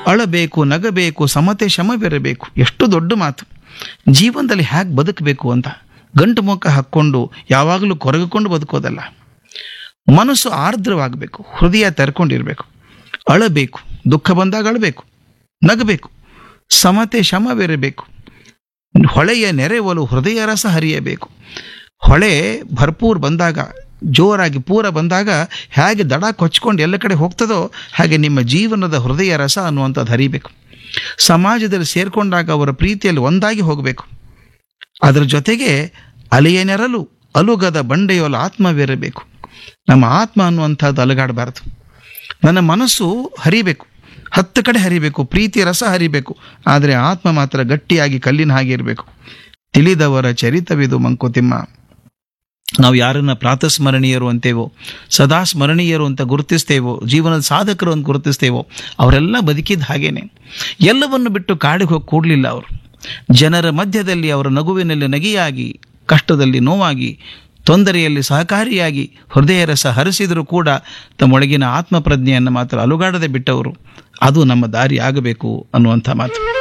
ಅಳಬೇಕು ನಗಬೇಕು ಸಮತೆ ಶಮವಿರಬೇಕು ಎಷ್ಟು ದೊಡ್ಡ ಮಾತು ಜೀವನದಲ್ಲಿ ಹೇಗೆ ಬದುಕಬೇಕು ಅಂತ ಗಂಟು ಮುಖ ಹಾಕ್ಕೊಂಡು ಯಾವಾಗಲೂ ಕೊರಗಿಕೊಂಡು ಬದುಕೋದಲ್ಲ ಮನಸ್ಸು ಆರ್ದ್ರವಾಗಬೇಕು ಹೃದಯ ತೆರ್ಕೊಂಡಿರಬೇಕು ಅಳಬೇಕು ದುಃಖ ಬಂದಾಗ ಅಳಬೇಕು ನಗಬೇಕು ಸಮತೆ ಶಮವಿರಬೇಕು ಹೊಳೆಯ ನೆರೆವಲು ಹೃದಯ ರಸ ಹರಿಯಬೇಕು ಹೊಳೆ ಭರ್ಪೂರ್ ಬಂದಾಗ ಜೋರಾಗಿ ಪೂರ ಬಂದಾಗ ಹೇಗೆ ದಡ ಕೊಚ್ಕೊಂಡು ಎಲ್ಲ ಕಡೆ ಹೋಗ್ತದೋ ಹಾಗೆ ನಿಮ್ಮ ಜೀವನದ ಹೃದಯ ರಸ ಅನ್ನುವಂಥದ್ದು ಹರಿಬೇಕು ಸಮಾಜದಲ್ಲಿ ಸೇರ್ಕೊಂಡಾಗ ಅವರ ಪ್ರೀತಿಯಲ್ಲಿ ಒಂದಾಗಿ ಹೋಗಬೇಕು ಅದರ ಜೊತೆಗೆ ಅಲೆಯ ನೆರಲು ಅಲುಗದ ಬಂಡೆಯೋಲ ಆತ್ಮವಿರಬೇಕು ನಮ್ಮ ಆತ್ಮ ಅನ್ನುವಂಥದ್ದು ಅಲುಗಾಡಬಾರ್ದು ನನ್ನ ಮನಸ್ಸು ಹರಿಬೇಕು ಹತ್ತು ಕಡೆ ಹರಿಬೇಕು ಪ್ರೀತಿ ರಸ ಹರಿಬೇಕು ಆದರೆ ಆತ್ಮ ಮಾತ್ರ ಗಟ್ಟಿಯಾಗಿ ಕಲ್ಲಿನ ಹಾಗೆ ಇರಬೇಕು ತಿಳಿದವರ ಚರಿತವಿದು ಮಂಕುತಿಮ್ಮ ನಾವು ಯಾರನ್ನ ಪ್ರಾತಸ್ಮರಣೀಯರು ಅಂತೇವೋ ಸದಾ ಸ್ಮರಣೀಯರು ಅಂತ ಗುರುತಿಸ್ತೇವೋ ಜೀವನದ ಸಾಧಕರು ಅಂತ ಗುರುತಿಸ್ತೇವೋ ಅವರೆಲ್ಲ ಬದುಕಿದ ಹಾಗೇನೆ ಎಲ್ಲವನ್ನು ಬಿಟ್ಟು ಕಾಡಿಗೆ ಹೋಗಿ ಕೂಡಲಿಲ್ಲ ಅವರು ಜನರ ಮಧ್ಯದಲ್ಲಿ ಅವರ ನಗುವಿನಲ್ಲಿ ನಗಿಯಾಗಿ ಕಷ್ಟದಲ್ಲಿ ನೋವಾಗಿ ತೊಂದರೆಯಲ್ಲಿ ಸಹಕಾರಿಯಾಗಿ ಹೃದಯ ರಸ ಹರಿಸಿದರೂ ಕೂಡ ತಮ್ಮೊಳಗಿನ ಆತ್ಮ ಪ್ರಜ್ಞೆಯನ್ನು ಮಾತ್ರ ಅಲುಗಾಡದೆ ಬಿಟ್ಟವರು ಅದು ನಮ್ಮ ದಾರಿ ಆಗಬೇಕು ಅನ್ನುವಂಥ ಮಾತು